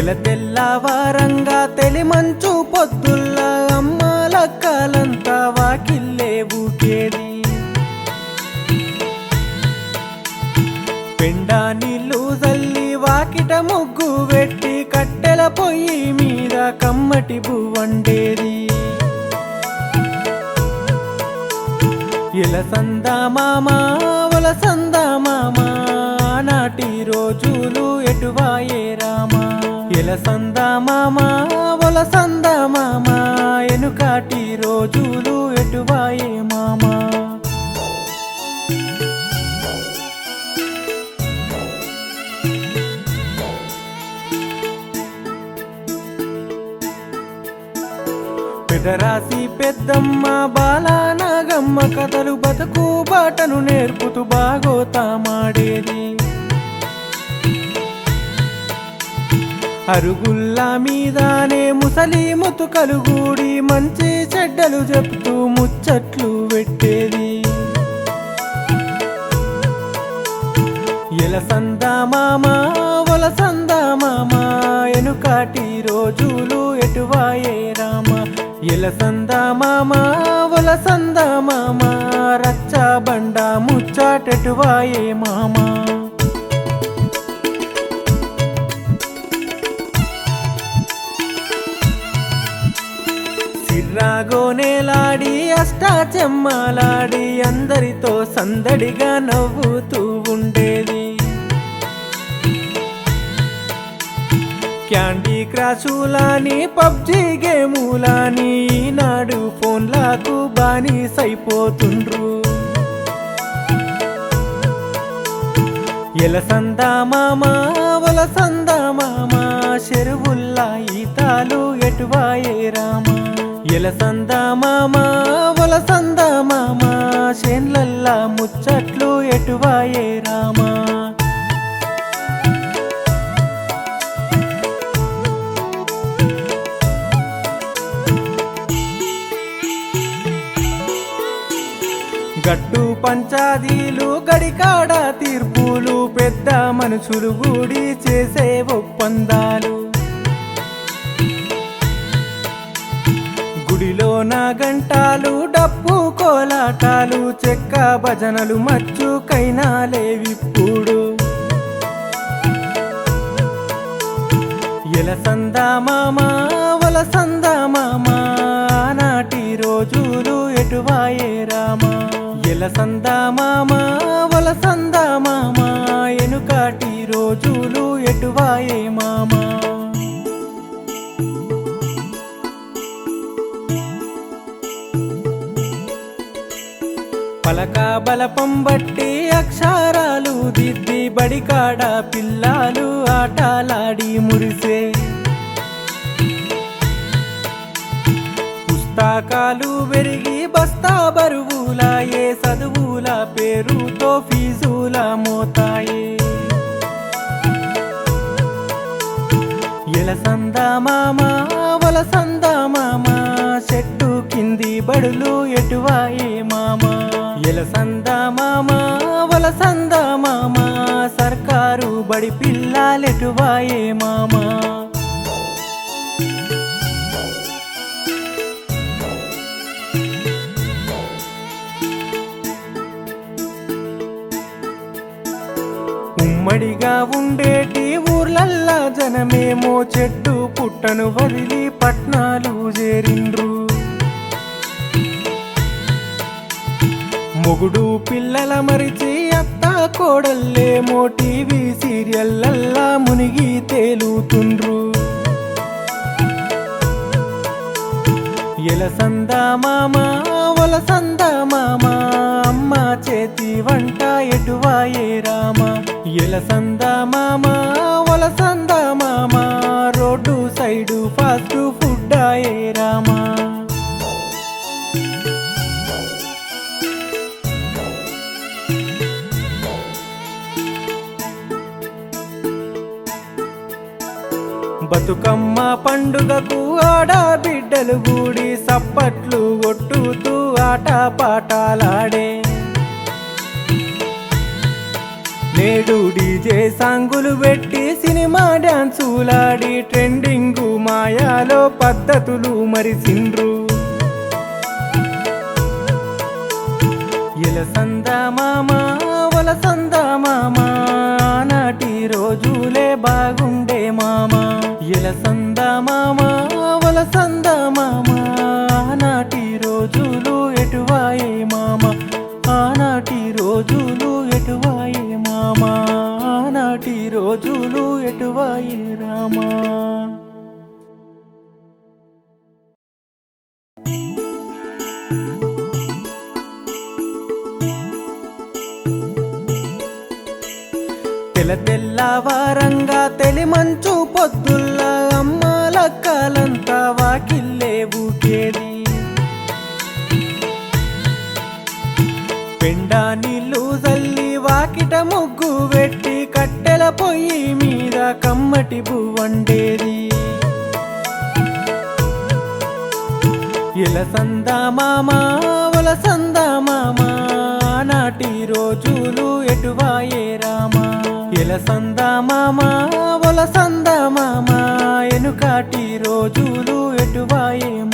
తెల తెల్లవారంగా తెలిమంచు పొద్దుల్ల అమ్మాల కాలంతా వాకిల్లే ఊకేది పెండా నీళ్ళు జల్లి వాకిట ముగ్గు పెట్టి కట్టెల పొయ్యి మీద కమ్మటి బువ్వండేది ఇలసంద మామ వలసంద మామ నాటి రోజులు ఎటువాయే రామా ఇలసంద మామ వలసంద మామ ఎనుకాటి రోజులు ఎటువాయే మామా పెదరాసి పెద్దమ్మ బాలానాగమ్మ కథలు బతుకు బాటను నేర్పుతూ బాగోతామాడేది అరుగుల్ల మీదానే ముసలి ముతుకలు గూడి మంచి చెడ్డలు చెప్తూ ముచ్చట్లు పెట్టేది ఎలసంద మామ వలసంద మామ ఎనుకాటి రోజులు ఎటువాయే రామ ఎలసంద మామ వలసంద మామ రచ్చ బండ ముచ్చాటెటువాయే మామా సిర్రాగోనేలాడి అష్టాచెమ్మలాడి అందరితో సందడిగా నవ్వుతూ ఉండేది క్యాండీ క్రాషులాని పబ్జి గేములాని ఈనాడు ఫోన్లకు బానిసైపోతుండ్రు ఎలసంద మామ వలసంద మామ చెరువుల్లా ఈతాలు ఎటువాయే రామ ఎలసంద మామ వలసంద మామ చేన్లల్లా ముచ్చట్లు ఎటువాయే రామా గట్టు పంచాదీలు గడికాడ తీర్పులు పెద్ద మనుషులు గూడి చేసే ఒప్పందాలు గుడిలో నా గంటాలు డప్పు కోలాటాలు చెక్క భజనలు మచ్చుకైనా లేవిప్పుడు ఎలసంద మామ వలసంద మామ నాటి రోజులు ఎటువాయే రామా ఎలసంద మామ వలసంద మామ ఎనుకాటి రోజులు ఎటువాయే మామా పలక బలపం బట్టి అక్షరాలు దిద్ది బడికాడ పిల్లాలు ఆటలాడి మురిసే పుస్తకాలు పెరిగి బస్తా బరువులాయే చదువుల పేరుతో ఫీజుల మోతాయే ఎలసంద మామ వలసంద మామ చెట్టు కింది బడులు ఎటువాయే మామ ఎలసంద మామ వలసంద మామ సర్కారు బడి పిల్లాలెటువాయే మామా ఉమ్మడిగా ఉండేటి ఊర్లల్లా జనమేమో చెట్టు పుట్టను వదిలి పట్నాలు చేరిండ్రు మొగుడు పిల్లల మరిచి అత్త కోడల్లేమో టీవీ సీరియల్లల్లా మునిగి తేలుతుండ్రు ఎలసంద మామ వలసంద మామ అమ్మ చేతి వంట ఎటువాయే రామ ఎలసంద మామ వలసంద మామ రోడ్డు సైడు ఫాస్ట్ ఫుడ్ ఆయే రామా బతుకమ్మ పండుగకు ఆడబిడ్డలు గూడి సప్పట్లు కొట్టుతూ ఆట పాటాలాడే నేడు డీజే సాంగులు పెట్టి సినిమా డాన్సులాడి ట్రెండింగ్ మాయాలో పద్ధతులు మరిసిండ్రు ఎలసంద మామ వలసంద మామ నాటి రోజులే బాగుండే మామ ఎలసంద మామ వలసంద మామ నాటి రోజులు ఎటువాయే మామ ఆనాటి రోజులు ఎటువాయే మామ ఆనాటి రోజులు ఎటువాయే రామా తెల్ల తెల్లవారంగా తెలి మంచు పొద్దుల్లా అమ్మలక్కలంతా వాకిల్లే ఊకేది పెండ నీళ్ళు జల్లి వాకిట ముగ్గు పెట్టి కట్టెల పొయ్యి మీద కమ్మటి బువ్వండేది ఇలసంద మామ వలసంద మామ నాటి రోజులు ఎటువాయే రామా ఇలసంద మామ వలసంద మామ ఎనుకాటి రోజులు ఎటువాయే